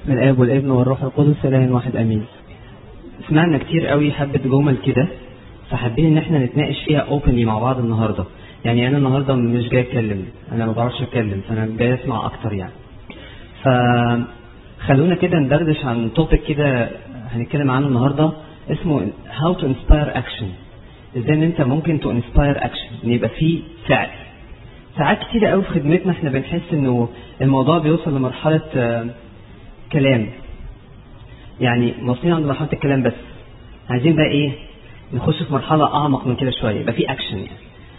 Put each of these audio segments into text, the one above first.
من الاب والابن والروح القدس اله واحد امين سمعنا كتير قوي حبه جمل كده فحابين ان احنا نتناقش فيها اوبنلي مع بعض النهارده يعني انا النهارده مش جاي اتكلم انا ما بعرفش اتكلم فانا جاي اسمع اكتر يعني فخلونا كده ندردش عن توبيك كده هنتكلم عنه النهارده اسمه how to inspire action ازاي ان انت ممكن تو inspire action ان يبقى فيه فعل ساعات كتير قوي في خدمتنا احنا بنحس انه الموضوع بيوصل لمرحله آه، كلام يعني واصلين عند مرحله الكلام بس عايزين بقى ايه نخش في مرحله اعمق من كده شويه يبقى في اكشن يعني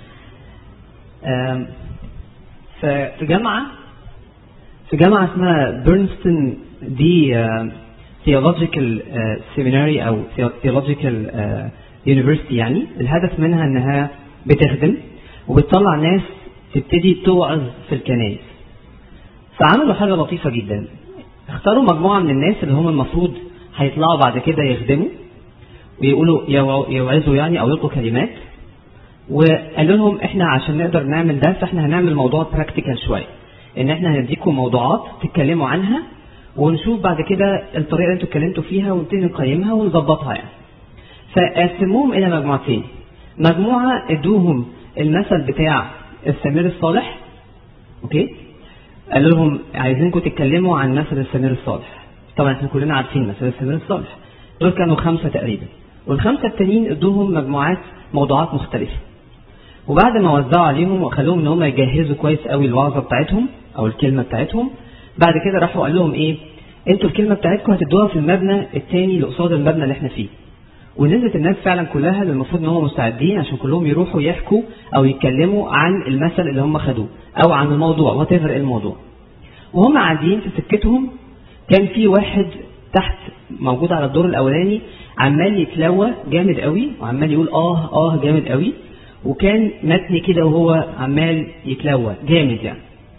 آم، ففي جامعه في جامعه اسمها بيرنستون دي ثيولوجيكال سيميناري او ثيولوجيكال يونيفرسيتي يعني الهدف منها انها بتخدم وبتطلع ناس تبتدي توعظ في الكنائس فعملوا حاجه لطيفه جدا اختاروا مجموعه من الناس اللي هم المفروض هيطلعوا بعد كده يخدموا ويقولوا يوع- يوعظوا يعني او يلقوا كلمات وقالوا لهم احنا عشان نقدر نعمل ده فاحنا هنعمل موضوع براكتيكال شويه ان احنا هنديكم موضوعات تتكلموا عنها ونشوف بعد كده الطريقه اللي انتوا اتكلمتوا فيها ونبتدي نقيمها ونظبطها يعني فقسموهم الى مجموعتين مجموعه ادوهم المثل بتاع السمير الصالح اوكي قالوا لهم عايزينكم تتكلموا عن مثل السمير الصالح طبعا احنا كلنا عارفين مثل السمير الصالح دول كانوا خمسه تقريبا والخمسه التانيين ادوهم مجموعات موضوعات مختلفه وبعد ما وزعوا عليهم وخلوهم ان هم يجهزوا كويس قوي الوعظه بتاعتهم او الكلمه بتاعتهم بعد كده راحوا قال لهم ايه انتوا الكلمه بتاعتكم هتدوها في المبنى التاني اللي قصاد المبنى اللي احنا فيه ونزلت الناس فعلا كلها اللي المفروض ان هم مستعدين عشان كلهم يروحوا يحكوا او يتكلموا عن المثل اللي هم خدوه او عن الموضوع وات ايفر الموضوع وهم قاعدين في سكتهم كان في واحد تحت موجود على الدور الاولاني عمال يتلوى جامد قوي وعمال يقول اه اه جامد قوي وكان متني كده وهو عمال يتلوى جامد يعني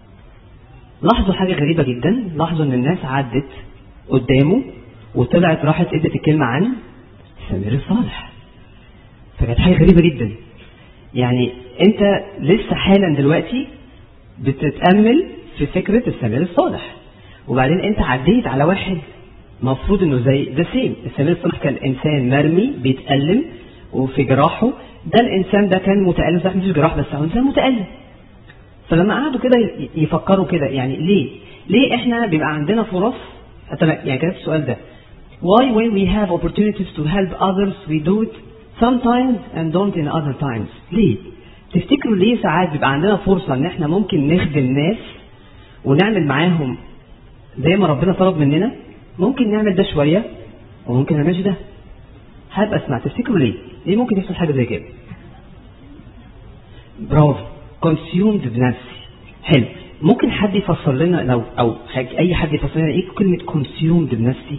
لاحظوا حاجه غريبه جدا لاحظوا ان الناس عدت قدامه وطلعت راحت ادت الكلمه عن سمير الصالح فكانت حاجه غريبه جدا يعني انت لسه حالا دلوقتي بتتامل في فكره السمير الصالح وبعدين انت عديت على واحد مفروض انه زي ذا سيم السمير الصالح كان انسان مرمي بيتالم وفي جراحه ده الانسان ده كان متالم صح مش جراح بس هو انسان متالم فلما قعدوا كده ي- يفكروا كده يعني ليه؟ ليه احنا بيبقى عندنا فرص حتى أنا- يعني كان السؤال ده Why when we have opportunities to help others we do it sometimes and don't in other times ليه؟ تفتكروا ليه ساعات بيبقى عندنا فرصة ان احنا ممكن نخدم ناس ونعمل معاهم زي ما ربنا طلب مننا ممكن نعمل ده شوية وممكن ما نعملش ده حابب اسمع تفتكروا ليه؟ ليه ممكن يحصل حاجة زي كده؟ برافو consumed بنفسي حلو ممكن حد يفسر لنا لو او حاج- اي حد يفسر لنا ايه كلمه consumed بنفسي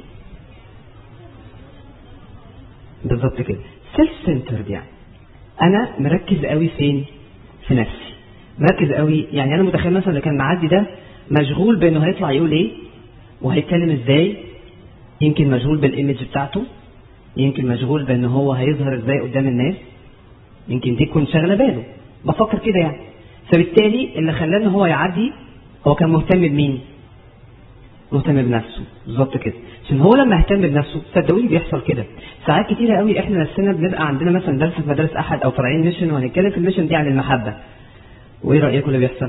بالظبط كده سيلف سنترد يعني انا مركز قوي فين في نفسي مركز قوي يعني انا متخيل مثلا اللي كان معدي ده مشغول بانه هيطلع يقول ايه وهيتكلم ازاي يمكن مشغول بالايمج بتاعته يمكن مشغول بان هو هيظهر ازاي قدام الناس يمكن دي تكون شاغله باله بفكر كده يعني فبالتالي اللي خلاه ان هو يعدي هو كان مهتم بمين؟ مهتم بنفسه بالظبط كده عشان هو لما اهتم بنفسه صدقوني بيحصل كده ساعات كتيره قوي احنا نفسنا بنبقى عندنا مثلا درس في مدارس احد او طالعين ميشن وهنتكلم في الميشن دي عن المحبه وايه رايكم اللي بيحصل؟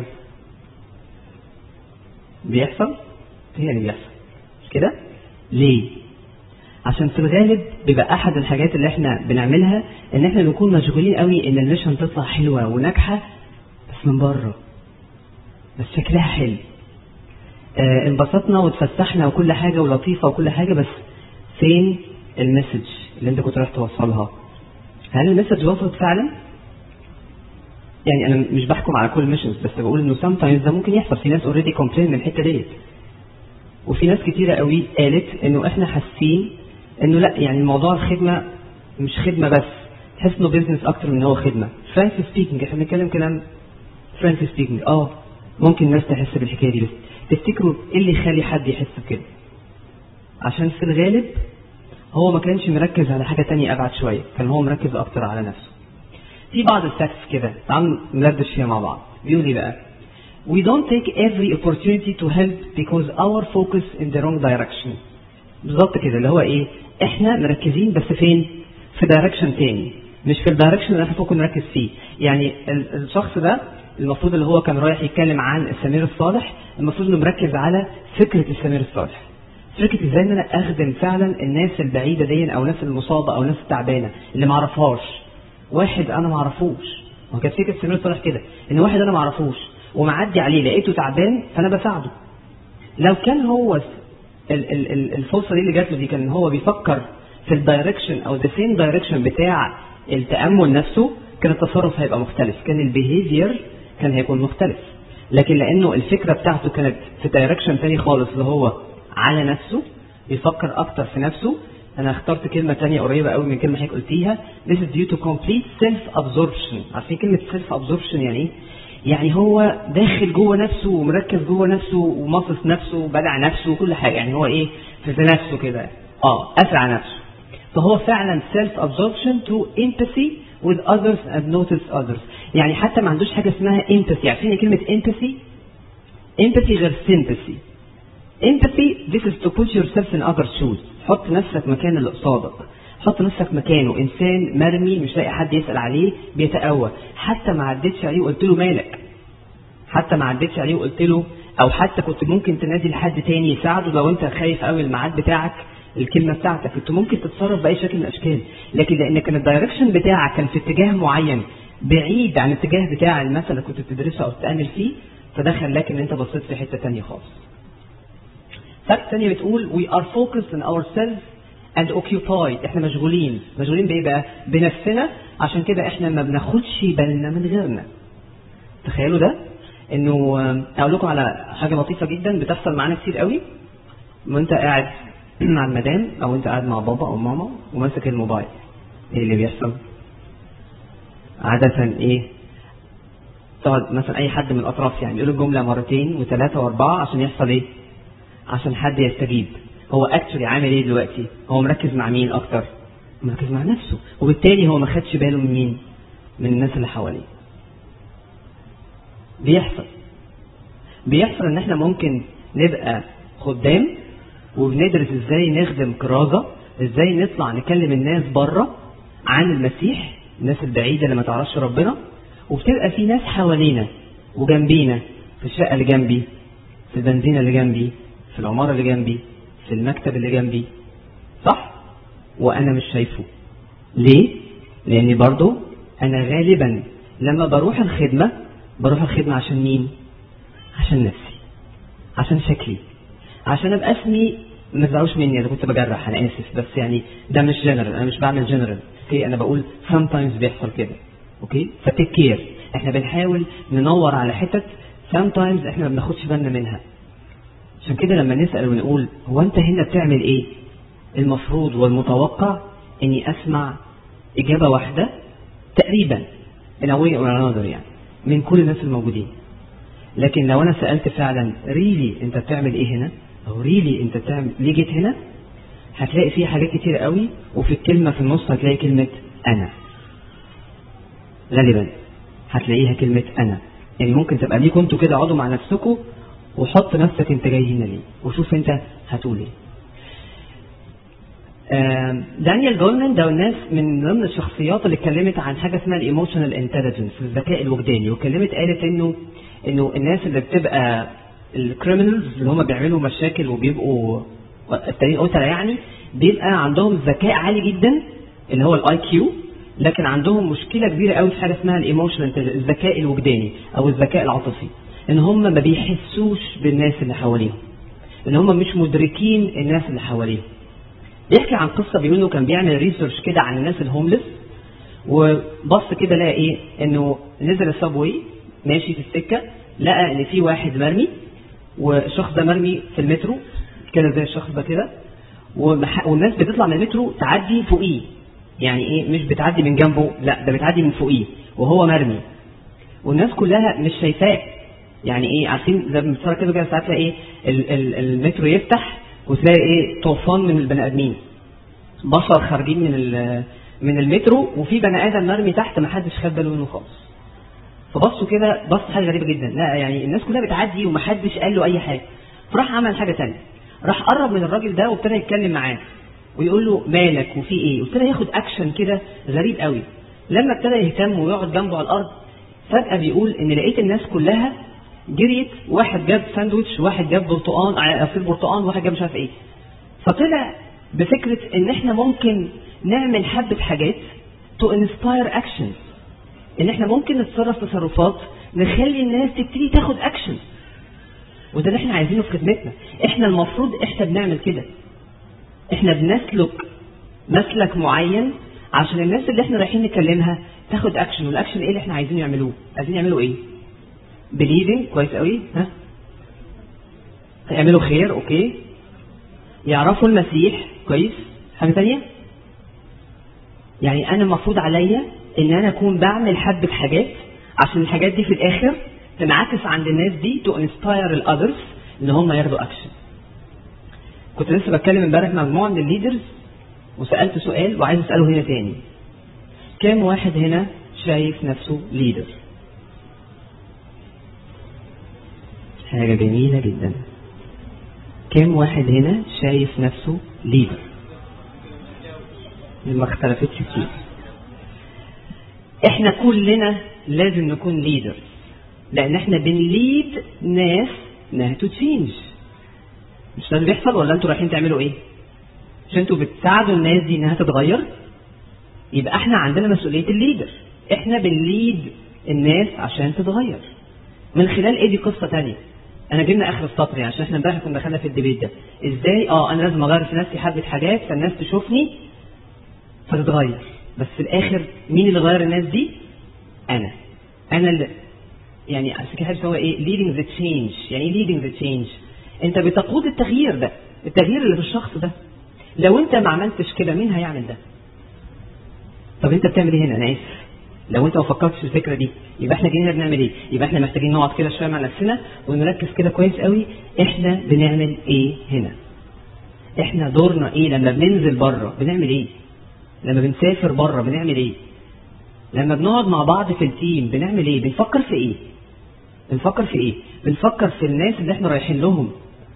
بيحصل؟ هي اللي بيحصل مش كده؟ ليه؟ عشان في الغالب بيبقى احد الحاجات اللي احنا بنعملها ان احنا بنكون مشغولين قوي ان الميشن تطلع حلوه وناجحه بس من بره بس شكلها حلو آه انبسطنا واتفسحنا وكل حاجه ولطيفه وكل حاجه بس فين المسج اللي انت كنت رايح توصلها هل المسج وصلت فعلا يعني انا مش بحكم على كل ميشنز بس بقول انه سام تايمز ده ممكن يحصل في ناس اوريدي كومبلين من الحته ديت وفي ناس كتيرة قوي قالت انه احنا حاسين انه لا يعني الموضوع الخدمة مش خدمة بس تحس انه بيزنس اكتر من هو خدمة فرانكلي سبيكينج احنا بنتكلم كلام فرانكلي سبيكينج اه ممكن الناس تحس بالحكاية دي بس تفتكروا ايه اللي يخلي حد يحس بكده عشان في الغالب هو ما كانش مركز على حاجة تانية ابعد شوية كان هو مركز اكتر على نفسه في بعض الفاكتس كده تعالوا ندردش فيها مع بعض بيقول ايه بقى we don't take every opportunity to help because our focus in the wrong direction بالظبط كده اللي هو ايه احنا مركزين بس فين في دايركشن تاني مش في الدايركشن اللي احنا ممكن نركز فيه يعني ال- الشخص ده المفروض اللي هو كان رايح يتكلم عن السمير الصالح المفروض انه مركز على فكره السمير الصالح فكره ازاي ان انا اخدم فعلا الناس البعيده دي او الناس المصابه او الناس التعبانه اللي ما اعرفهاش واحد انا ما اعرفوش هو كانت فكره السمير الصالح كده ان واحد انا ما اعرفوش ومعدي عليه لقيته تعبان فانا بساعده لو كان هو ال- ال- ال- الفرصه دي اللي جات له دي كان هو بيفكر في الدايركشن او ذا سيم دايركشن بتاع التامل نفسه كان التصرف هيبقى مختلف كان البيهيفير كان هيكون مختلف لكن لانه الفكره بتاعته كانت في دايركشن تاني خالص اللي هو على نفسه بيفكر اكتر في نفسه انا اخترت كلمه تانية قريبه قوي من كلمه حضرتك قلتيها this is due to complete self absorption عارفين كلمه self absorption يعني ايه يعني هو داخل جوه نفسه ومركز جوه نفسه ومصص نفسه وبدع نفسه وكل حاجه يعني هو ايه في نفسه كده اه اسرع نفسه فهو فعلا self absorption to empathy with others and notice others يعني حتى ما عندوش حاجه اسمها empathy عارفين كلمه empathy empathy غير sympathy empathy this is to put yourself in other shoes حط نفسك مكان اللي قصادك حط نفسك مكانه انسان مرمي مش لاقي حد يسال عليه بيتقوى حتى ما عدتش عليه وقلت له مالك حتى ما عدتش عليه وقلت له او حتى كنت ممكن تنادي لحد تاني يساعده لو انت خايف قوي الميعاد بتاعك الكلمه بتاعتك كنت ممكن تتصرف باي شكل من الاشكال لكن لان كان الدايركشن بتاعك كان في اتجاه معين بعيد عن الاتجاه بتاع المثل اللي كنت بتدرسه او تتامل فيه فده خلاك ان انت بصيت في حته تانية خالص فاكت تانية بتقول we are focused on ourselves and occupied احنا مشغولين مشغولين بايه بقى بنفسنا عشان كده احنا ما بناخدش بالنا من غيرنا تخيلوا ده انه آه، اقول لكم على حاجه لطيفه جدا بتحصل معانا كتير قوي وانت قاعد مع المدام او انت قاعد مع بابا او ماما وماسك الموبايل ايه اللي بيحصل عادة ايه تقعد مثلا اي حد من الاطراف يعني يقول الجمله مرتين وثلاثه واربعه عشان يحصل ايه عشان حد يستجيب هو اكشولي عامل ايه دلوقتي هو مركز مع مين اكتر مركز مع نفسه وبالتالي هو ما خدش باله من مين من الناس اللي حواليه بيحصل بيحصل ان احنا ممكن نبقى خدام وبندرس ازاي نخدم كرازة ازاي نطلع نكلم الناس بره عن المسيح الناس البعيدة اللي ما تعرفش ربنا وبتبقى في ناس حوالينا وجنبينا في الشقة اللي جنبي في البنزينة اللي جنبي في العمارة اللي جنبي في المكتب اللي جنبي صح وانا مش شايفه ليه لاني برضو انا غالبا لما بروح الخدمة بروح الخدمة عشان مين عشان نفسي عشان شكلي عشان ابقى اسمي ما تزعلوش مني انا كنت بجرح انا اسف بس يعني ده مش جنرال انا مش بعمل جنرال اوكي انا بقول sometimes بيحصل كده اوكي فتيك كير احنا بنحاول ننور على حتت sometimes احنا ما بناخدش بالنا منها عشان كده لما نسال ونقول هو انت هنا بتعمل ايه المفروض والمتوقع اني اسمع اجابه واحده تقريبا in a way or another يعني من كل الناس الموجودين لكن لو انا سالت فعلا ريلي really انت بتعمل ايه هنا او ريلي really انت بتعمل ليه جيت هنا هتلاقي فيه حاجات كتير قوي وفي الكلمه في النص هتلاقي كلمه انا غالبا هتلاقيها كلمه انا يعني ممكن تبقى ليكوا انتوا كده اقعدوا مع نفسكم وحط نفسك انت جاي هنا ليه وشوف انت هتقول ايه آم، دانيال جولمان ده الناس من ضمن الشخصيات اللي اتكلمت عن حاجه اسمها الايموشنال انتليجنس الذكاء الوجداني واتكلمت قالت انه انه الناس اللي بتبقى الكريمنالز اللي هم بيعملوا مشاكل وبيبقوا التانيين قتلة يعني بيبقى عندهم ذكاء عالي جدا اللي هو الاي كيو لكن عندهم مشكله كبيره قوي في حاجه اسمها الايموشنال الذكاء الوجداني او الذكاء العاطفي ان هم ما بيحسوش بالناس اللي حواليهم ان هم مش مدركين الناس اللي حواليهم بيحكي عن قصه بيقول انه كان بيعمل ريسيرش كده عن الناس الهوملس وبص كده لقى ايه انه نزل السبوي ماشي في السكه لقى ان في واحد مرمي والشخص ده مرمي في المترو كده زي الشخص ده كده ومح- والناس بتطلع من المترو تعدي فوقيه يعني ايه مش بتعدي من جنبه لا ده بتعدي من فوقيه وهو مرمي والناس كلها مش شايفاه يعني ايه عارفين زي ما بنتفرج كده كده ساعات تلاقي ايه ال- ال- المترو يفتح وتلاقي ايه طوفان من البني ادمين بشر خارجين من ال- من المترو وفي بني ادم مرمي تحت ما حدش خد باله منه خالص فبصوا كده بص حاجه غريبه جدا لا يعني الناس كلها بتعدي ومحدش قال له اي حاجه فراح عمل حاجه ثانيه راح قرب من الراجل ده وابتدى يتكلم معاه ويقول له مالك وفي ايه وابتدى ياخد اكشن كده غريب قوي لما ابتدى يهتم ويقعد جنبه على الارض فجاه بيقول ان لقيت الناس كلها جريت واحد جاب ساندوتش واحد جاب برتقان عصير برتقان واحد جاب مش عارف ايه فطلع بفكره ان احنا ممكن نعمل حبه حاجات تو انسباير اكشن ان احنا ممكن نتصرف تصرفات نخلي الناس تبتدي تاخد اكشن وده اللي احنا عايزينه في خدمتنا احنا المفروض احنا بنعمل كده احنا بنسلك مسلك معين عشان الناس اللي احنا رايحين نكلمها تاخد اكشن والاكشن ايه اللي احنا عايزين يعملوه عايزين يعملوا ايه بليفنج كويس قوي ها يعملوا خير اوكي يعرفوا المسيح كويس حاجه ثانيه يعني انا المفروض عليا ان انا اكون بعمل حبه حاجات عشان الحاجات دي في الاخر تنعكس عند الناس دي تو انسباير الاذرز ان هم ياخدوا اكشن كنت لسه بتكلم امبارح مع مجموعه من الليدرز وسالت سؤال وعايز اساله هنا تاني كام واحد هنا شايف نفسه ليدر حاجة جميلة جدا كام واحد هنا شايف نفسه ليدر ما اختلفتش كتير احنا كلنا لازم نكون ليدر لان احنا بنليد ناس انها تو تشينج مش ده اللي بيحصل ولا انتوا رايحين تعملوا ايه مش انتوا بتساعدوا الناس دي انها تتغير يبقى احنا عندنا مسؤوليه الليدر احنا بنليد الناس عشان تتغير من خلال ايه دي قصه تانية انا جبنا اخر السطر يعني عشان احنا امبارح كنا دخلنا في الديبيت ده ازاي اه انا لازم اغير في نفسي حبه حاجات فالناس تشوفني فتتغير بس في الاخر مين اللي غير الناس دي انا انا اللي يعني عشان كده هو ايه leading the change يعني ايه leading the change انت بتقود التغيير ده التغيير اللي في الشخص ده لو انت ما عملتش كده مين هيعمل ده طب انت بتعمل ايه هنا انا اسف لو انت ما فكرتش في الفكره دي يبقى احنا جايين بنعمل ايه يبقى احنا محتاجين نقعد كده شويه مع نفسنا ونركز كده كويس قوي احنا بنعمل ايه هنا احنا دورنا ايه لما بننزل بره بنعمل ايه لما بنسافر بره بنعمل ايه لما بنقعد مع بعض في التيم بنعمل ايه بنفكر في ايه بنفكر في ايه بنفكر في الناس اللي احنا رايحين لهم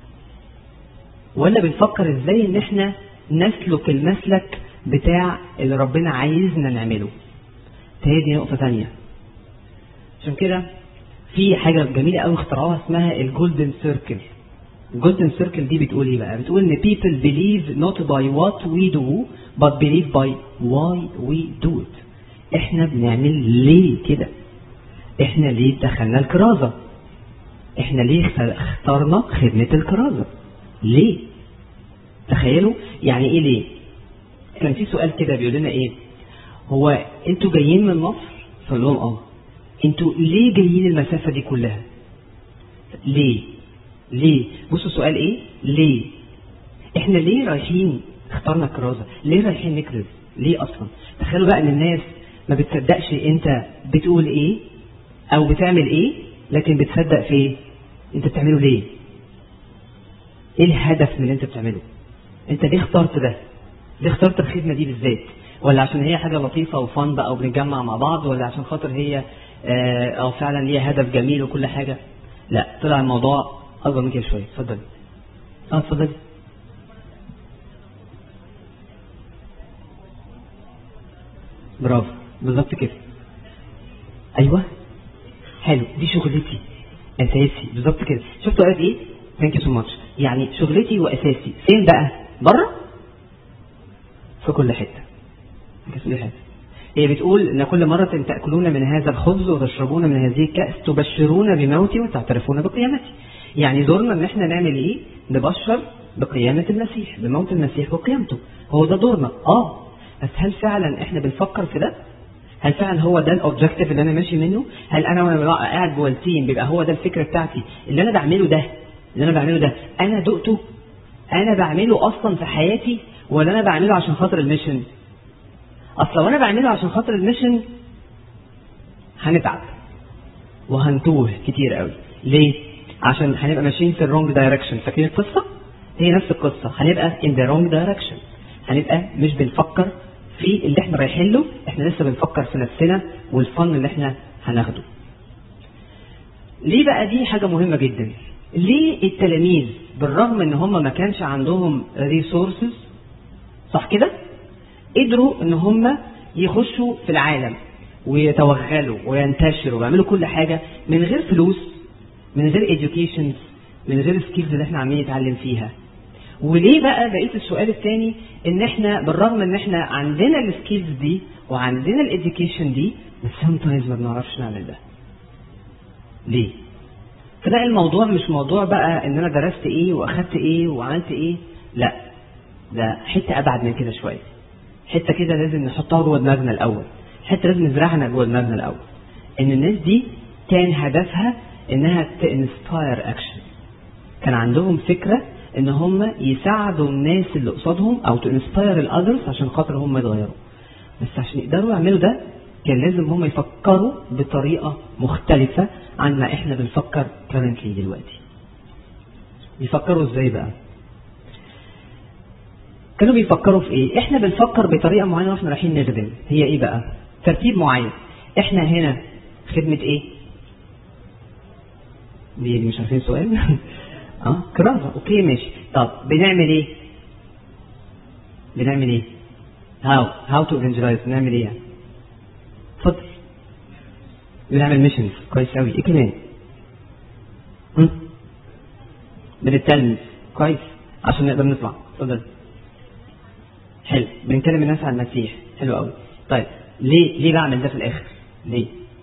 ولا بنفكر ازاي ان احنا نسلك المسلك بتاع اللي ربنا عايزنا نعمله هي دي نقطة تانية عشان كده في حاجة جميلة قوي اخترعوها اسمها الجولدن سيركل الجولدن سيركل دي بتقول ايه بقى بتقول ان people believe not by what we do but believe by why we do it احنا بنعمل ليه كده احنا ليه دخلنا الكرازة احنا ليه اخترنا خدمة الكرازة ليه تخيلوا يعني ايه ليه كان في سؤال كده بيقول لنا ايه هو انتوا جايين من مصر فقال لهم اه انتوا ليه جايين المسافة دي كلها ليه ليه بصوا السؤال ايه ليه احنا ليه رايحين اخترنا الكرازة ليه رايحين نكرز ليه اصلا تخيلوا بقى ان الناس ما بتصدقش انت بتقول ايه او بتعمل ايه لكن بتصدق في ايه انت بتعمله ليه ايه الهدف من اللي انت بتعمله انت ليه اخترت ده ليه اخترت الخدمة دي بالذات ولا عشان هي حاجة لطيفة وفن بقى وبنتجمع مع بعض ولا عشان خاطر هي اه أو فعلا ليها هدف جميل وكل حاجة لا طلع الموضوع أكبر من كده شوية اتفضل اه اتفضل برافو بالظبط كده ايوه حلو دي شغلتي اساسي بالظبط كده شفتوا قالت ايه ثانك يو سو ماتش يعني شغلتي واساسي فين بقى بره في كل حته كل حته هي بتقول ان كل مرة تأكلون من هذا الخبز وتشربون من هذه الكأس تبشرون بموتي وتعترفون بقيامتي يعني دورنا ان احنا نعمل ايه نبشر بقيامة المسيح بموت المسيح وقيامته هو ده دورنا اه بس هل فعلا احنا بنفكر في ده هل فعلا هو ده الاوبجيكتيف اللي انا ماشي منه هل انا وانا قاعد جوه التيم بيبقى هو ده الفكره بتاعتي اللي انا بعمله ده اللي انا بعمله ده انا دقته انا بعمله اصلا في حياتي ولا انا بعمله عشان خاطر الميشن اصل لو انا بعمله عشان خاطر الميشن هنتعب وهنتوه كتير قوي ليه عشان هنبقى ماشيين في الرونج دايركشن فاكرين القصه هي نفس القصه هنبقى in the wrong direction هنبقى مش بنفكر في اللي احنا رايحين له احنا لسه بنفكر في نفسنا والفن اللي احنا هناخده ليه بقى دي حاجة مهمة جدا ليه التلاميذ بالرغم ان هم ما كانش عندهم ريسورسز صح كده قدروا ان هم يخشوا في العالم ويتوغلوا وينتشروا ويعملوا كل حاجة من غير فلوس من غير education من غير السكيلز اللي احنا عاملين نتعلم فيها وليه بقى بقيت السؤال الثاني ان احنا بالرغم ان احنا عندنا السكيلز دي وعندنا الاديوكيشن دي بس sometimes ما بنعرفش نعمل ده ليه تلاقي الموضوع مش موضوع بقى ان انا درست ايه واخدت ايه وعملت ايه لا ده حته ابعد من كده شويه حته كده لازم نحطها جوه دماغنا الاول حته لازم نزرعها جوه دماغنا الاول ان الناس دي كان هدفها انها تنسباير اكشن كان عندهم فكره ان هم يساعدوا الناس اللي قصادهم او تنسباير الاذرز عشان خاطر هم يتغيروا بس عشان يقدروا يعملوا ده كان لازم هم يفكروا بطريقه مختلفه عن ما احنا بنفكر كرنتلي دلوقتي بيفكروا ازاي بقى كانوا بيفكروا في ايه احنا بنفكر بطريقه معينه واحنا رايحين نخدم هي ايه بقى ترتيب معين احنا هنا خدمه ايه دي دي مش عارفين سؤال اه كراسه اوكي ماشي طب بنعمل ايه بنعمل ايه هاو هاو تو evangelize بنعمل ايه يعني اتفضل بنعمل ميشنز كويس قوي ايه كمان هم؟ بنتلمس كويس عشان نقدر نطلع اتفضل حلو بنكلم الناس عن المسيح حلو قوي طيب ليه ليه بعمل ده في الاخر ليه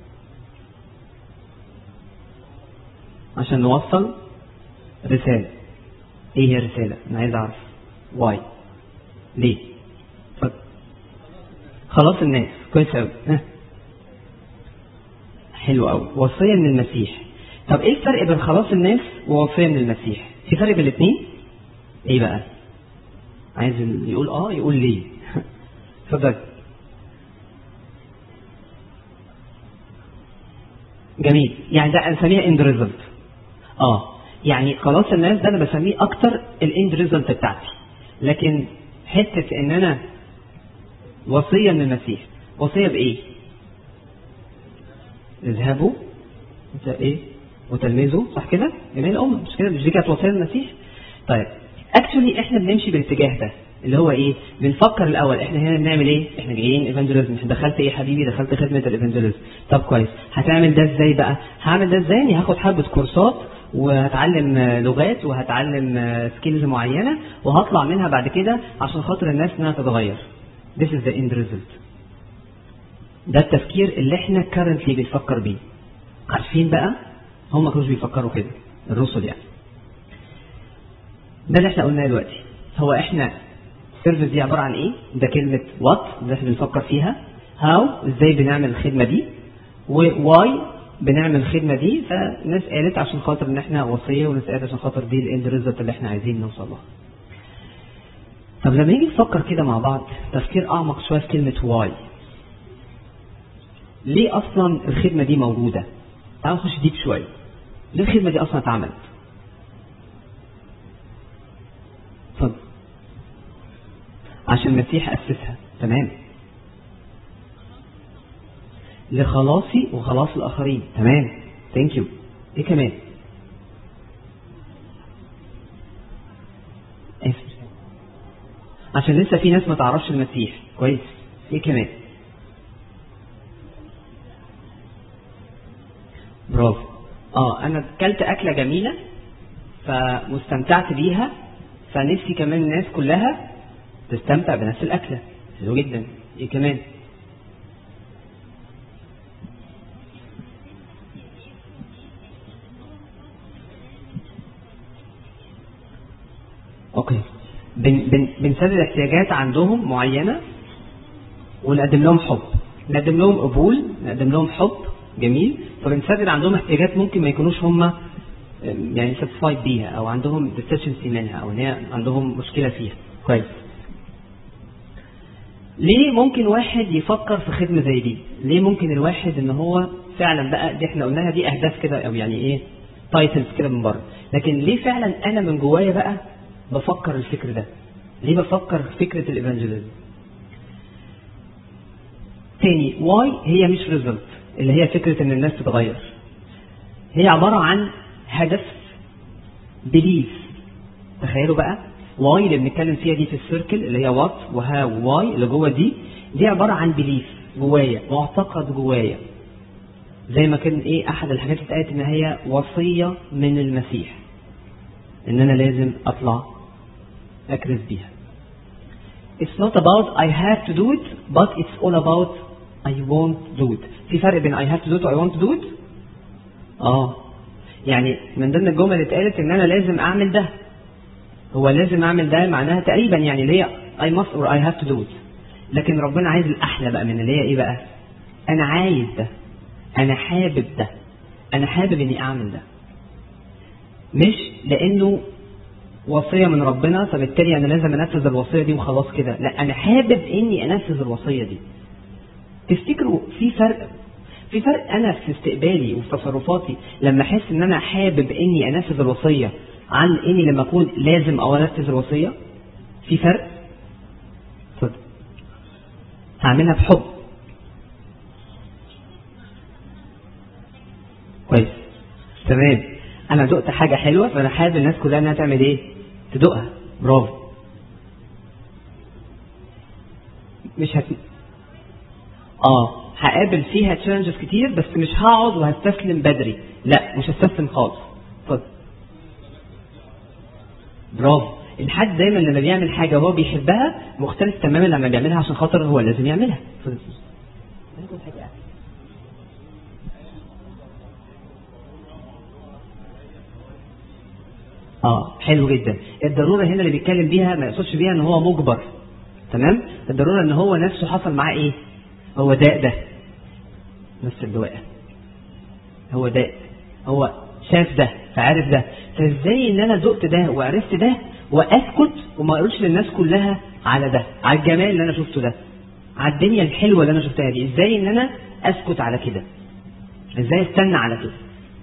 عشان نوصل رسالة ايه هي الرسالة انا عايز اعرف واي ليه اتفضل خلاص الناس كويس قوي ها حلو قوي وصية من المسيح طب ايه الفرق بين خلاص الناس ووصية من المسيح في فرق بين الاثنين ايه بقى عايز يقول اه يقول ليه اتفضل جميل يعني ده نسميها اند ريزلت اه يعني خلاص الناس ده انا بسميه اكتر الاند ريزلت بتاعتي لكن حته ان انا وصيه من المسيح وصيه بايه اذهبوا ايه وتلمذوا صح كده جميع الامم مش كده مش دي كانت وصيه المسيح طيب اكشولي احنا بنمشي بالاتجاه ده اللي هو ايه بنفكر الاول احنا هنا بنعمل ايه احنا جايين ايفانجيليزم دخلت ايه يا حبيبي دخلت خدمه الايفانجيليزم طب كويس هتعمل ده ازاي بقى هعمل ده ازاي يعني هاخد حبه كورسات وهتعلم لغات وهتعلم سكيلز معينه وهطلع منها بعد كده عشان خاطر الناس انها تتغير This is the end result ده التفكير اللي احنا currently بنفكر بيه عارفين بقى هم ما كانوش بيفكروا كده الرسل يعني ده اللي احنا قلناه دلوقتي هو احنا السيرفيس دي عباره عن ايه ده كلمه وات اللي احنا بنفكر فيها هاو ازاي بنعمل الخدمه دي وواي بنعمل الخدمه دي فالناس قالت عشان خاطر ان احنا وصيه وناس قالت عشان خاطر دي الاند ريزلت اللي احنا عايزين نوصل لها طب لما نيجي نفكر كده مع بعض تفكير اعمق شويه في كلمه واي ليه اصلا الخدمه دي موجوده تعالوا نخش ديب شويه ليه الخدمه دي اصلا اتعملت اتفضل عشان المسيح أسسها تمام لخلاصي وخلاص الآخرين تمام ثانك يو إيه كمان اسف عشان لسه في ناس ما تعرفش المسيح كويس إيه كمان برافو اه انا اكلت اكله جميله فمستمتعت بيها فنفسي كمان الناس كلها تستمتع بنفس الأكلة حلو جدا إيه كمان أوكي بن بن بنسدد احتياجات عندهم معينة ونقدم لهم حب نقدم لهم قبول نقدم لهم حب جميل فبنسدد عندهم احتياجات ممكن ما يكونوش هم يعني ساتسفايد بيها او عندهم ديستشنسي منها او ان هي عندهم مشكله فيها كويس ليه ممكن واحد يفكر في خدمه زي دي ليه ممكن الواحد ان هو فعلا بقى دي احنا قلناها دي اهداف كده او يعني ايه تايتلز كده من بره لكن ليه فعلا انا من جوايا بقى بفكر الفكر ده ليه بفكر في فكره الايفانجيليزم تاني واي هي مش ريزلت اللي هي فكره ان الناس تتغير هي عبارة عن هدف بليف تخيلوا بقى واي اللي بنتكلم فيها دي في السيركل اللي هي وات وهاو وواي اللي جوه دي دي عبارة عن بليف جوايا معتقد جوايا زي ما كان ايه احد الحاجات اللي اتقالت ان هي وصية من المسيح ان انا لازم اطلع اكرز بيها It's not about I have to do it but it's all about I won't do it في فرق بين I have to do it و I won't do it اه يعني من ضمن الجمل اللي اتقالت ان انا لازم اعمل ده هو لازم اعمل ده معناها تقريبا يعني اللي هي I must or I have to do it لكن ربنا عايز الاحلى بقى من اللي هي ايه بقى انا عايز ده انا حابب ده انا حابب اني اعمل ده مش لانه وصية من ربنا فبالتالي انا لازم انفذ الوصية دي وخلاص كده لا انا حابب اني انفذ الوصية دي تفتكروا في فرق في فرق انا في استقبالي وفي تصرفاتي لما احس ان انا حابب اني انفذ الوصية عن اني لما اكون لازم او انفذ الوصية في فرق اتفضل هعملها بحب كويس تمام انا دقت حاجة حلوة فانا حابب الناس كلها انها تعمل ايه تدوقها برافو مش هت اه هقابل فيها تشالنجز كتير بس مش هقعد وهستسلم بدري لا مش هستسلم خالص اتفضل برافو الحد دايما لما بيعمل حاجة وهو بيحبها مختلف تماما لما بيعملها عشان خاطر هو لازم يعملها اتفضل اه حلو جدا الضروره هنا اللي بيتكلم بيها ما يقصدش بيها ان هو مجبر تمام الضروره ان هو نفسه حصل معاه ايه هو داء ده نفس الدواء هو داء هو شاف ده فعارف ده فازاي ان انا ذقت ده وعرفت ده واسكت وما اقولش للناس كلها على ده على الجمال اللي انا شفته ده على الدنيا الحلوه اللي انا شفتها دي ازاي ان انا اسكت على كده ازاي استنى على كده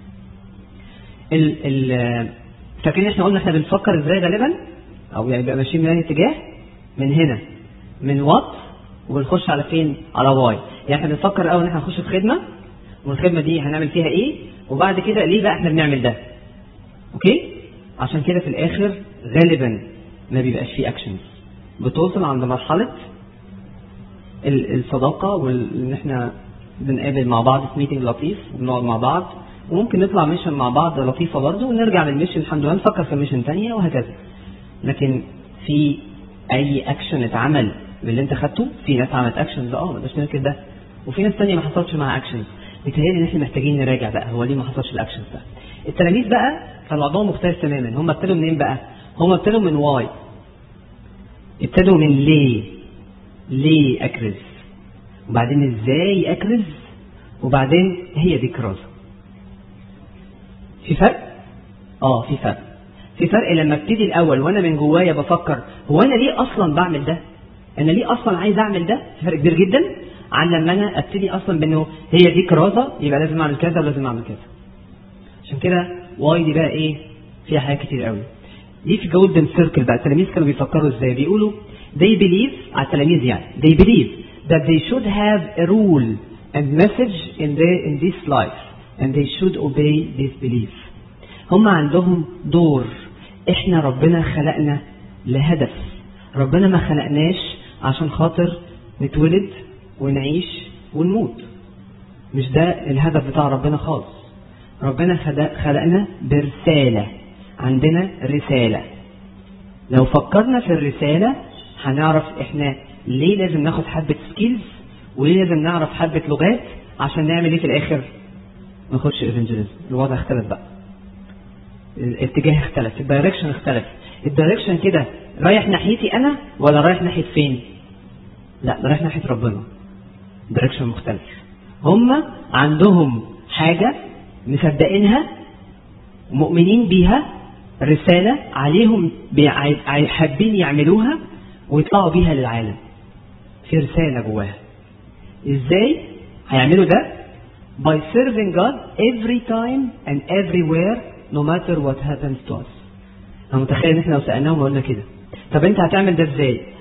ال ال فاكرين احنا قلنا احنا بنفكر ازاي غالبا او يعني بقى ماشيين من اي اتجاه من هنا من وات وبنخش على فين على واي يعني احنا بنفكر الاول ان احنا نخش في خدمه والخدمه دي هنعمل فيها ايه وبعد كده ليه بقى احنا بنعمل ده اوكي عشان كده في الاخر غالبا ما بيبقاش فيه اكشنز بتوصل عند مرحله الصداقه وان احنا بنقابل مع بعض في ميتنج لطيف وبنقعد مع بعض وممكن نطلع ميشن مع بعض لطيفة برضه ونرجع للميشن الحمد لله نفكر في ميشن تانية وهكذا لكن في أي أكشن اتعمل من اللي أنت خدته في ناس عملت أكشنز أه ما نقدرش ننكر ده وفي ناس تانية ما حصلش معاها أكشنز بيتهيألي إن إحنا محتاجين نراجع بقى هو ليه ما حصلش الأكشنز ده التلاميذ بقى كان وضعهم مختلف تماما هم ابتدوا منين بقى؟ هم ابتدوا من واي ابتدوا من ليه ليه أكرز وبعدين إزاي أكرز وبعدين هي دي كرازة في فرق؟ اه في فرق. في فرق لما ابتدي الاول وانا من جوايا بفكر هو انا ليه اصلا بعمل ده؟ انا ليه اصلا عايز اعمل ده؟ في فرق كبير جدا عن لما انا ابتدي اصلا بانه هي دي كرازه يبقى لازم اعمل كذا ولازم اعمل كذا. عشان كده واي دي بقى ايه؟ فيها حاجات كتير قوي. دي في جولدن سيركل بقى التلاميذ كانوا بيفكروا ازاي؟ بيقولوا they believe على التلاميذ يعني they believe that they should have a rule and message in their in this life and they should obey this belief. هم عندهم دور احنا ربنا خلقنا لهدف ربنا ما خلقناش عشان خاطر نتولد ونعيش ونموت مش ده الهدف بتاع ربنا خالص ربنا خلقنا برسالة عندنا رسالة لو فكرنا في الرسالة هنعرف احنا ليه لازم ناخد حبة سكيلز وليه لازم نعرف حبة لغات عشان نعمل ايه في الاخر نخش ايفنجليزم الوضع اختلف بقى الاتجاه اختلف الدايركشن اختلف الدايركشن كده رايح ناحيتي انا ولا رايح ناحيه فين لا ده رايح ناحيه ربنا دايركشن مختلف هم عندهم حاجه مصدقينها مؤمنين بيها رساله عليهم حابين يعملوها ويطلعوا بيها للعالم في رساله جواها ازاي هيعملوا ده by serving God every time and everywhere no matter what happens to us. أنا متخيل إن إحنا لو سألناهم وقلنا كده. طب أنت هتعمل ده إزاي؟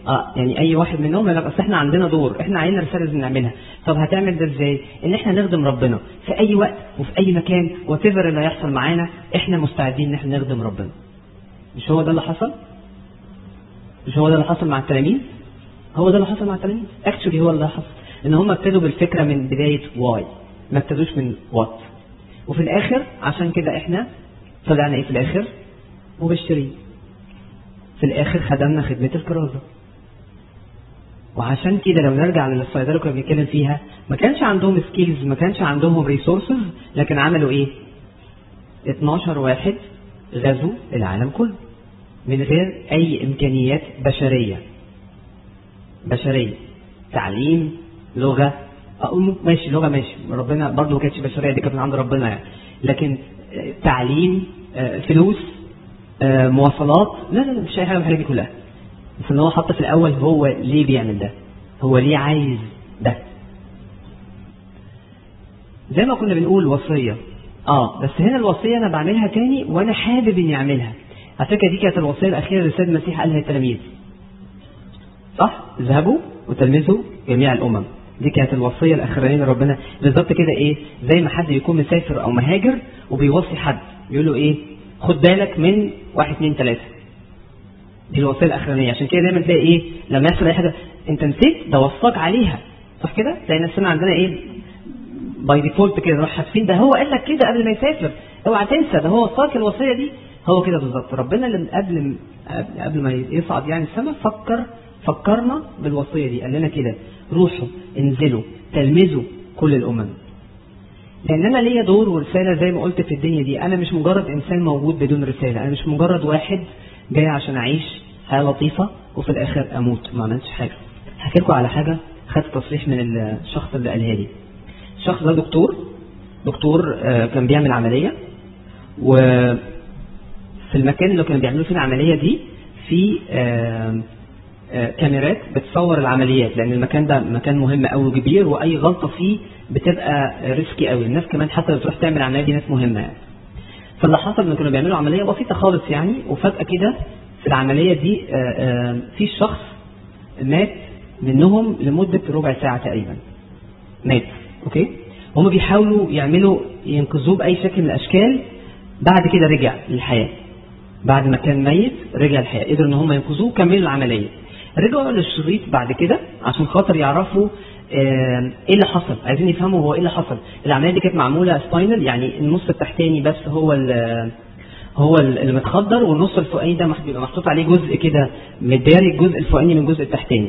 اه يعني اي واحد منهم يقول لك اصل احنا عندنا دور احنا عندنا رساله لازم نعملها طب هتعمل ده ازاي ان احنا نخدم ربنا في اي وقت وفي اي مكان وات اللي هيحصل معانا احنا مستعدين ان احنا نخدم ربنا مش هو ده اللي حصل مش هو ده اللي حصل مع التلاميذ هو ده اللي حصل مع التلاميذ اكشولي هو اللي حصل ان هم ابتدوا بالفكره من بدايه واي ما ابتدوش من وات وفي الاخر عشان كده احنا طلعنا ايه في الاخر مبشرين في الاخر خدمنا خدمه الكرازه وعشان كده لو نرجع للصيدله اللي كنا بنتكلم فيها ما كانش عندهم سكيلز ما كانش عندهم ريسورسز لكن عملوا ايه 12 واحد غزوا العالم كله من غير اي امكانيات بشريه بشريه تعليم لغه اقول ماشي لغه ماشي ربنا برضه ما كانتش بشريه دي كانت من عند ربنا يعني لكن تعليم فلوس مواصلات لا لا لا مش اي حاجه من الحاجات دي كلها بس ان هو حط في الاول هو ليه بيعمل ده هو ليه عايز ده زي ما كنا بنقول وصيه اه بس هنا الوصيه انا بعملها تاني وانا حابب اني اعملها على فكره دي كانت الوصيه الاخيره اللي السيد المسيح قالها للتلاميذ صح اذهبوا وتلمذوا جميع الامم دي كانت الوصيه الاخرانيه لربنا بالظبط كده ايه زي ما حد يكون مسافر او مهاجر وبيوصي حد يقول له ايه خد بالك من واحد اثنين ثلاثه دي الوصيه الاخرانيه عشان كده دايما تلاقي ايه لما يحصل اي حاجه انت نسيت ده وصاك عليها صح كده تلاقي نفسنا عندنا ايه باي ديفولت كده نروح حاسين ده هو قال لك كده قبل ما يسافر اوعى تنسى ده هو وصاك الوصيه دي هو كده بالظبط ربنا اللي قبل قبل ما يصعد يعني السماء فكر فكرنا بالوصيه دي قال لنا كده روحوا انزلوا تلمذوا كل الامم لان انا ليا دور ورساله زي ما قلت في الدنيا دي انا مش مجرد انسان موجود بدون رساله انا مش مجرد واحد جاي عشان اعيش حياه لطيفه وفي الاخر اموت ما عملتش حاجه هحكي لكم على حاجه خدت تصريح من الشخص اللي قالها لي الشخص ده دكتور دكتور كان بيعمل عمليه وفي المكان اللي كانوا بيعملوا فيه العمليه دي في كاميرات بتصور العمليات لان المكان ده مكان مهم قوي وكبير واي غلطه فيه بتبقى ريسكي قوي الناس كمان حتى بتروح تعمل عمليه دي ناس مهمه يعني فاللي حصل ان كانوا بيعملوا عمليه بسيطه خالص يعني وفجاه كده في العمليه دي في شخص مات منهم لمده ربع ساعه تقريبا مات اوكي هم بيحاولوا يعملوا ينقذوه باي شكل من الاشكال بعد كده رجع للحياه بعد ما كان ميت رجع الحياه قدروا ان هم ينقذوه وكملوا العمليه رجعوا للشريط بعد كده عشان خاطر يعرفوا ايه اللي حصل عايزين يفهموا هو ايه اللي حصل العمليه دي كانت معموله سباينال يعني النص التحتاني بس هو هو اللي متخدر والنص الفوقاني ده بيبقى محطوط عليه جزء كده متداري الجزء الفوقاني من الجزء التحتاني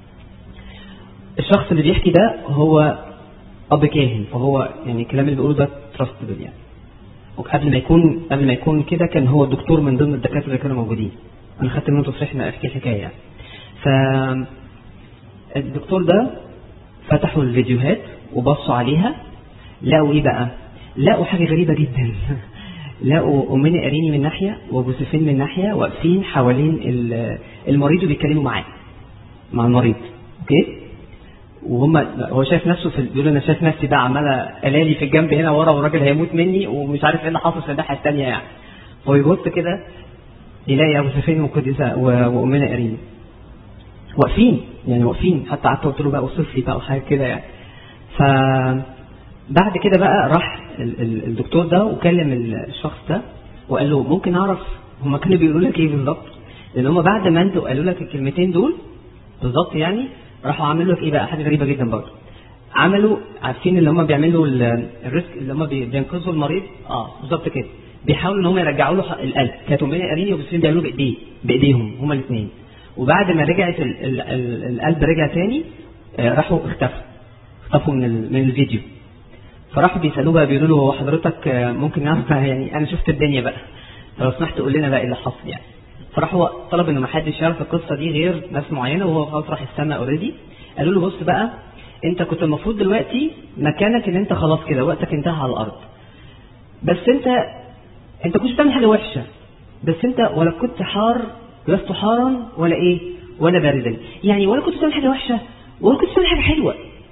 الشخص اللي بيحكي ده هو اب كاهن فهو يعني الكلام اللي بيقوله ده تراستبل يعني وقبل ما يكون قبل ما يكون كده كان هو دكتور من ضمن الدكاتره اللي كانوا موجودين انا خدت منه تصريح ما احكي الحكايه يعني ف الدكتور ده فتحوا الفيديوهات وبصوا عليها لقوا ايه بقى لقوا حاجه غريبه جدا لقوا امين قريني من ناحيه وجوزيفين من ناحيه واقفين حوالين المريض وبيتكلموا معاه مع المريض اوكي وهم هو شايف نفسه في بيقول انا شايف نفسي بقى عماله الالي في الجنب هنا ورا والراجل هيموت مني ومش عارف ايه اللي حاصل في الناحيه الثانيه يعني هو يبص كده يلاقي ابو سفين والقديسه وامنا قريني واقفين يعني واقفين حتى قعدت قلت له بقى اوصف لي بقى وحاجه كده يعني ف بعد كده بقى راح الدكتور ده وكلم الشخص ده وقال له ممكن اعرف هم كانوا بيقولوا لك ايه بالظبط لان هم بعد ما انتوا قالوا لك الكلمتين دول بالظبط يعني راحوا عملوا لك ايه بقى حاجه غريبه جدا برضه عملوا عارفين اللي هم بيعملوا الريسك اللي هم بينقذوا المريض اه بالظبط كده بيحاولوا ان هم يرجعوا له القلب كانت امنا قريني وبسفين بيعملوا بايديه بايديهم هم الاثنين وبعد ما رجعت ال ال ال القلب رجع تاني آه راحوا اختفوا اختفوا من, من الفيديو فراحوا بيسالوه بقى بيقولوا له هو حضرتك آه ممكن نعرف يعني انا شفت الدنيا بقى فلو سمحت قول لنا بقى ايه اللي حصل يعني فراحوا طلب ان ما حدش يعرف القصه دي غير ناس معينه وهو خلاص راح السماء اوريدي قالوا له بص بقى انت كنت المفروض دلوقتي مكانك ان انت خلاص كده وقتك انتهى على الارض بس انت انت كنت بتعمل حاجه وحشه بس انت ولا كنت حار لست حارا ولا ايه ولا باردا يعني ولا كنت بتعمل حاجه وحشه ولا كنت بتعمل حاجه حلوه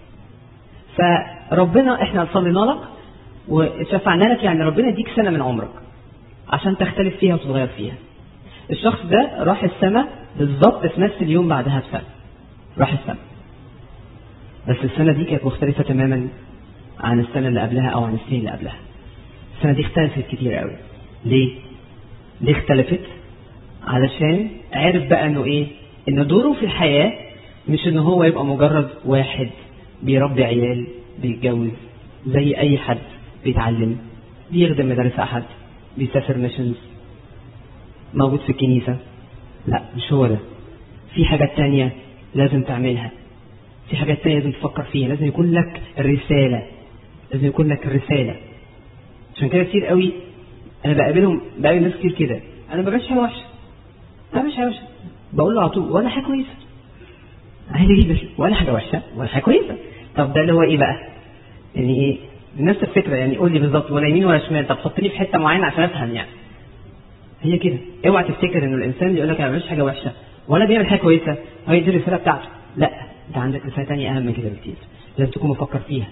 فربنا احنا صلينا لك وشفعنا لك يعني ربنا يديك سنه من عمرك عشان تختلف فيها وتتغير فيها الشخص ده راح السماء بالظبط في نفس اليوم بعدها بسنة راح السماء بس السنة دي كانت مختلفة تماما عن السنة اللي قبلها أو عن السنين اللي قبلها السنة دي اختلفت كتير قوي ليه؟ ليه اختلفت؟ علشان عرف بقى انه ايه؟ ان دوره في الحياة مش ان هو يبقى مجرد واحد بيربي عيال بيتجوز زي اي حد بيتعلم بيخدم مدارس احد بيسافر ميشنز موجود في الكنيسة لا مش هو ده في حاجات تانية لازم تعملها في حاجات تانية لازم تفكر فيها لازم يكون لك الرسالة لازم يكون لك الرسالة عشان كده كتير قوي انا بقابلهم بقابل ناس كتير كده انا ما بعملش حاجه وحشه ما بعملش حاجه وحشه بقول له على طول ولا حاجه كويسه عادي جدا ولا حاجه وحشه ولا حاجه كويسه طب ده اللي هو ايه بقى؟ يعني ايه؟ نفس الفكره يعني قول لي بالظبط ولا يمين ولا شمال طب حطني في حته معينه عشان افهم يعني هي كده اوعى تفتكر ان الانسان اللي يقول لك انا ما بعملش حاجه وحشه ولا بيعمل حاجه كويسه هي دي الرساله بتاعته لا انت عندك رساله ثانيه اهم من كده بكتير لازم تكون مفكر فيها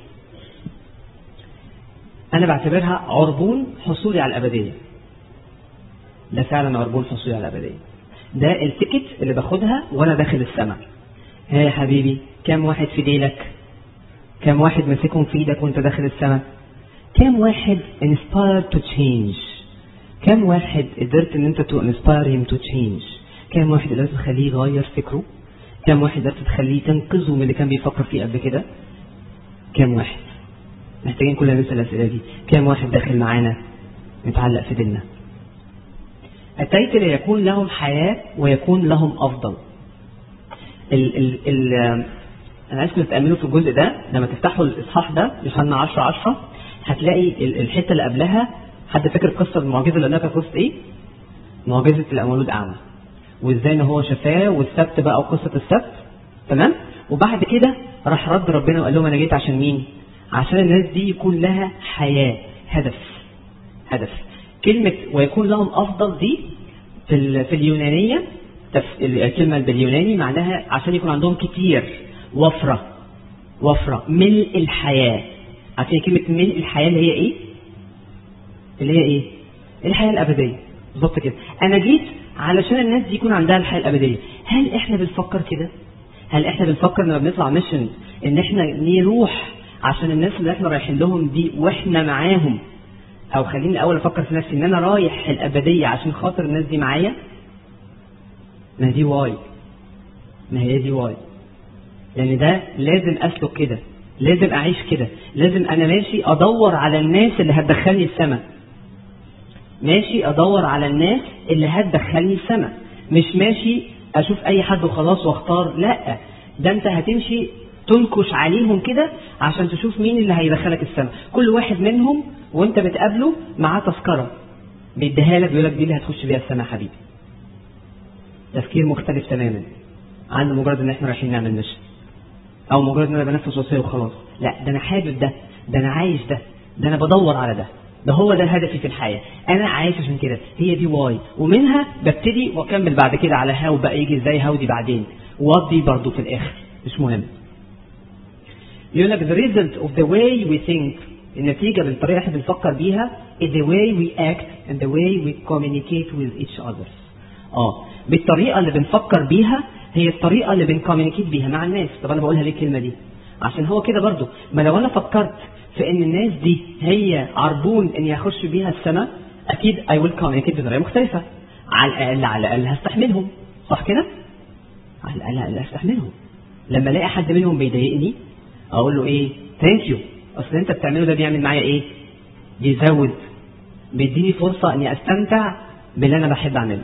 انا بعتبرها عربون حصولي على الابديه ده فعلا عربون حصولي على الابديه ده التيكت اللي باخدها وانا داخل السماء ها يا حبيبي كم واحد في ديلك كم واحد ماسكهم في ايدك وانت داخل السماء كم واحد inspired to change كم واحد قدرت ان انت to inspire him to change كم واحد قدرت تخليه يغير فكره كم واحد قدرت تخليه تنقذه من اللي كان بيفكر فيه قبل كده كم واحد محتاجين كلنا نسال الاسئله دي كم واحد داخل معانا متعلق في ديننا التالت يكون لهم حياه ويكون لهم افضل ال ال ال انا عايزكم تتاملوا في الجزء ده لما تفتحوا الاصحاح ده يوحنا 10 10 هتلاقي ال- الحته اللي قبلها حد فاكر قصه المعجزه اللي قبلها كانت قصه ايه؟ معجزه المولود اعمى وازاي ان هو شفاه والسبت بقى وقصه السبت تمام؟ وبعد كده راح رد ربنا وقال لهم انا جيت عشان مين؟ عشان الناس دي يكون لها حياه هدف هدف كلمه ويكون لهم افضل دي في ال- في اليونانيه تف- الكلمه باليوناني معناها عشان يكون عندهم كتير وفره وفره ملء الحياه عارفين كلمه ملء الحياه اللي هي ايه؟ اللي هي ايه؟ الحياه الابديه بالظبط كده انا جيت علشان الناس دي يكون عندها الحياه الابديه هل احنا بنفكر كده؟ هل احنا بنفكر لما بنطلع ميشن ان احنا نروح عشان الناس اللي احنا رايحين لهم دي واحنا معاهم او خليني الاول افكر في نفسي ان انا رايح الابديه عشان خاطر الناس دي معايا ما دي واي ما هي دي واي لان ده لازم اسلك كده لازم اعيش كده لازم انا ماشي ادور على الناس اللي هتدخلني السماء ماشي ادور على الناس اللي هتدخلني السماء مش ماشي اشوف اي حد وخلاص واختار لا ده انت هتمشي تنكش عليهم كده عشان تشوف مين اللي هيدخلك السماء كل واحد منهم وانت بتقابله معاه تذكره بيديها لك بيقول لك دي اللي هتخش بيها السماء حبيبي تفكير مختلف تماما عن مجرد ان احنا رايحين نعمل مشن او مجرد ان انا بنفذ وصيه وخلاص لا ده انا حابب ده ده انا عايش ده ده انا بدور على ده ده هو ده هدفي في الحياه انا عايش عشان كده هي دي واي ومنها ببتدي واكمل بعد كده على هاو بقى يجي ازاي هاو دي بعدين وات دي برضه في الاخر مش مهم يقول لك the result of the way we think النتيجة بالطريقة اللي احنا بنفكر بيها is the way we act and the way we communicate with each other. اه بالطريقة اللي بنفكر بيها هي الطريقة اللي بنكوميونيكيت بيها مع الناس، طب أنا بقولها ليه الكلمة دي؟ عشان هو كده برضو ما لو أنا فكرت في إن الناس دي هي عربون إني أخش بيها السماء أكيد I will communicate بطريقة مختلفة. على الأقل على الأقل هستحملهم، صح كده؟ على الأقل على الأقل هستحملهم. لما ألاقي حد منهم بيضايقني اقول له ايه ثانك يو اصل انت بتعمله ده بيعمل معايا ايه بيزود بيديني فرصه اني استمتع باللي انا بحب اعمله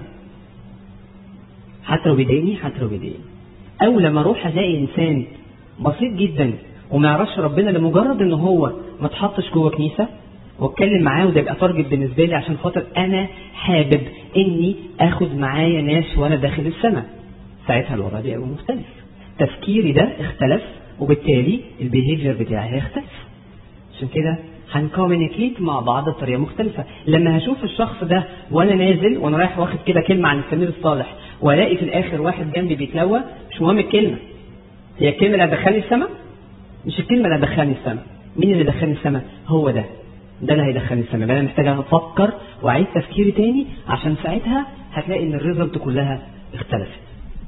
حتى لو بيضايقني حتى لو بيضايقني او لما اروح الاقي انسان بسيط جدا وما يعرفش ربنا لمجرد ان هو ما اتحطش جوه كنيسه واتكلم معاه وده يبقى تارجت بالنسبه لي عشان خاطر انا حابب اني اخد معايا ناس وانا داخل السماء ساعتها الوضع بيبقى مختلف تفكيري ده اختلف وبالتالي البيهيفير بتاعي هيختلف عشان كده هنكوميونيكيت مع بعض بطريقه مختلفه لما هشوف الشخص ده وانا نازل وانا رايح واخد كده كلمه عن السمير الصالح والاقي في الاخر واحد جنبي بيتلوى مش مهم الكلمه هي الكلمه اللي هتدخلني السماء مش الكلمه اللي هتدخلني السماء مين اللي دخلني السماء هو ده ده اللي هيدخلني السماء انا محتاج افكر واعيد تفكيري تاني عشان ساعتها هتلاقي ان الريزلت كلها اختلفت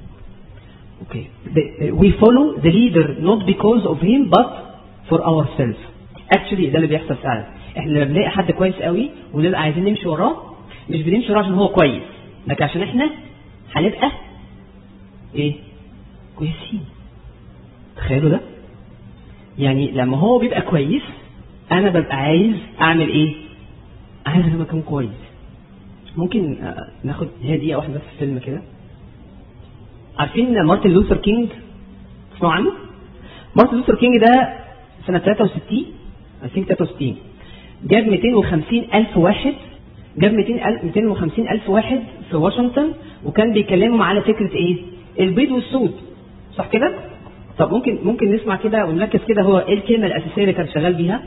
اوكي we follow the leader not because of him but for ourselves actually ده اللي بيحصل فعلا احنا لما بنلاقي حد كويس قوي ونبقى عايزين نمشي وراه مش بنمشي وراه عشان هو كويس لكن عشان احنا هنبقى ايه كويسين تخيلوا ده يعني لما هو بيبقى كويس انا ببقى عايز اعمل ايه عايز ابقى مكان كويس ممكن آه، ناخد هي دقيقه واحده بس في الفيلم كده عارفين مارتن لوثر كينج تسمعوا عنه مارتن لوثر كينج ده سنه 63 1963 جاب 250 الف واحد جاب 200 ألف 250 الف واحد في واشنطن وكان بيكلمهم على فكره ايه البيض والسود صح كده طب ممكن ممكن نسمع كده ونركز كده هو ايه الكلمه الاساسيه اللي كان شغال بيها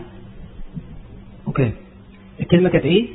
اوكي الكلمه كانت ايه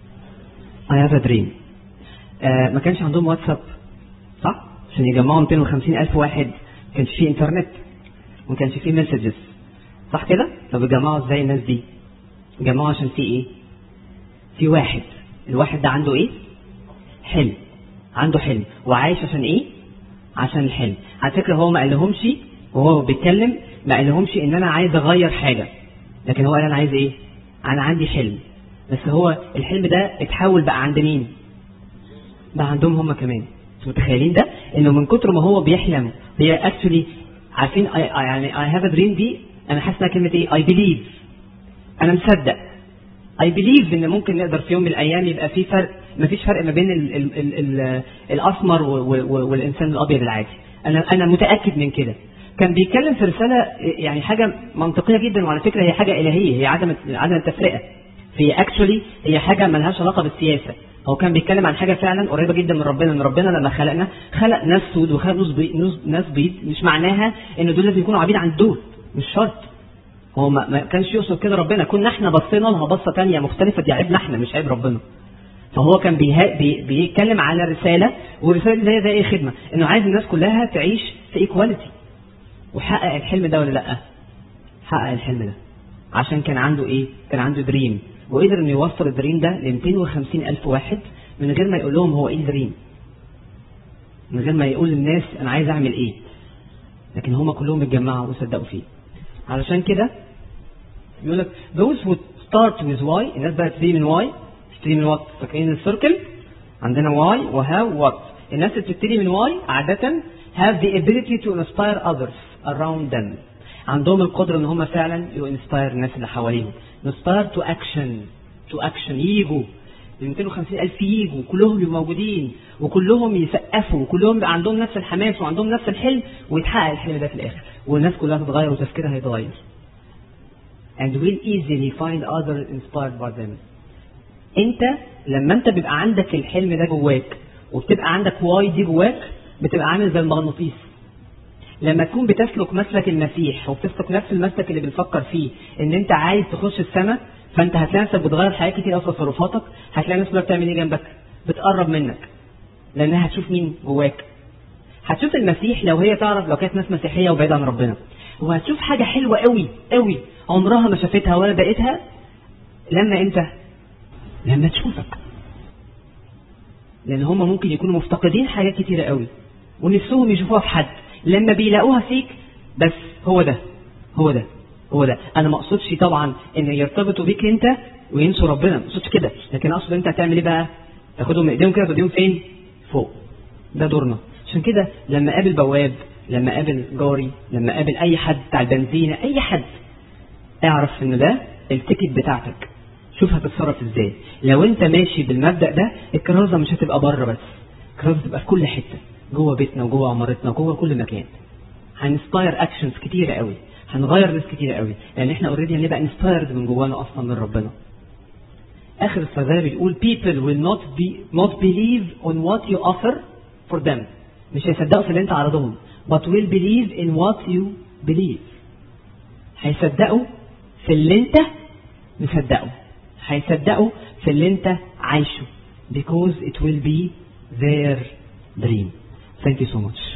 I have a dream آه ما كانش عندهم واتساب صح عشان يجمعوا 250 الف واحد ما كانش فيه انترنت وما كانش فيه مسجز صح كده طب يجمعوا ازاي الناس دي جمعوا عشان في ايه في واحد الواحد ده عنده ايه حلم عنده حلم وعايش عشان ايه عشان الحلم على فكره هو ما قالهمش وهو بيتكلم ما قالهمش ان انا عايز اغير حاجه لكن هو قال انا عايز ايه انا عندي حلم بس هو الحلم ده اتحول بقى عند مين بقى عندهم هم كمان انتوا متخيلين ده انه من كتر ما هو بيحلم هي اكشولي عارفين I, I, يعني I have a dream دي انا حاسس انها كلمه ايه I believe انا مصدق I believe ان ممكن نقدر في يوم من الايام يبقى في فرق مفيش فرق ما بين ال ال ال ال الاسمر و- و- والانسان الابيض العادي انا انا متاكد من كده كان بيتكلم في رساله يعني حاجه منطقيه جدا وعلى فكره هي حاجه الهيه هي عدم عدم التفرقه هي اكشولي هي حاجه ملهاش علاقه بالسياسه هو كان بيتكلم عن حاجه فعلا قريبه جدا من ربنا ان ربنا لما خلقنا خلق ناس سود وخلق ناس بيض, ناس بيض مش معناها ان دول لازم يكونوا عبيد عن دول مش شرط هو ما, ما كانش يقصد كده ربنا كنا احنا بصينا لها بصه تانية مختلفه دي عيبنا احنا مش عيب ربنا فهو كان بيه... بي... بيتكلم على رساله والرساله دي زي ايه خدمه انه عايز الناس كلها تعيش في ايكواليتي وحقق الحلم ده ولا لا حقق الحلم ده عشان كان عنده ايه كان عنده دريم وقدر انه يوصل الدريم ده ل 250 الف واحد من غير ما يقول لهم هو ايه الدريم من غير ما يقول للناس انا عايز اعمل ايه لكن هم كلهم اتجمعوا وصدقوا فيه علشان كده يقول لك those who start with why الناس بقى تبتدي من why تبتدي من what فاكرين السيركل عندنا why وهاو what الناس اللي بتبتدي من why عادة have the ability to inspire others around them عندهم القدرة ان هم فعلا ينسباير الناس اللي حواليهم inspire to action to action يجوا ال 250 ألف يجوا كلهم يبقوا موجودين وكلهم يسقفوا وكلهم يبقى عندهم نفس الحماس وعندهم نفس الحلم ويتحقق الحلم ده في الآخر والناس كلها تتغير وتفكيرها هيتغير and will easily find others inspired by them انت لما انت بيبقى عندك الحلم ده جواك وبتبقى عندك واي دي جواك بتبقى عامل زي المغناطيس لما تكون بتسلك مسلك المسيح وبتسلك نفس المسلك اللي بنفكر فيه ان انت عايز تخش السماء فانت هتلاقي نفسك بتغير حاجات كتير في تصرفاتك هتلاقي الناس كلها بتعمل ايه جنبك بتقرب منك لانها هتشوف مين جواك هتشوف المسيح لو هي تعرف لو كانت ناس مسيحيه وبعيده عن ربنا وهتشوف حاجه حلوه قوي قوي عمرها ما شافتها ولا دقتها لما انت لما تشوفك لان هم ممكن يكونوا مفتقدين حاجات كتيره قوي ونفسهم يشوفوها في حد لما بيلاقوها فيك بس هو ده هو ده هو ده انا ما اقصدش طبعا ان يرتبطوا بيك انت وينسوا ربنا ما اقصدش كده لكن اقصد انت هتعمل ايه بقى تاخدهم من ايديهم كده توديهم فين فوق ده دورنا عشان كده لما اقابل بواب لما اقابل جاري لما اقابل اي حد بتاع البنزينه اي حد اعرف ان ده التيكت بتاعتك شوف هتتصرف ازاي لو انت ماشي بالمبدا ده الكرازه مش هتبقى بره بس الكرازه تبقى في كل حته جوه بيتنا وجوه عمارتنا وجوه كل مكان هنسباير اكشنز كتيره قوي هنغير ناس كتيره قوي لان احنا اوريدي هنبقى انسبايرد من جوانا اصلا من ربنا اخر الصغير بيقول people will not be not believe on what you offer for them مش هيصدقوا في اللي انت عرضهم but will believe in what you believe هيصدقوا في اللي انت مصدقه هيصدقوا في اللي انت عايشه because it will be their dream thank you so much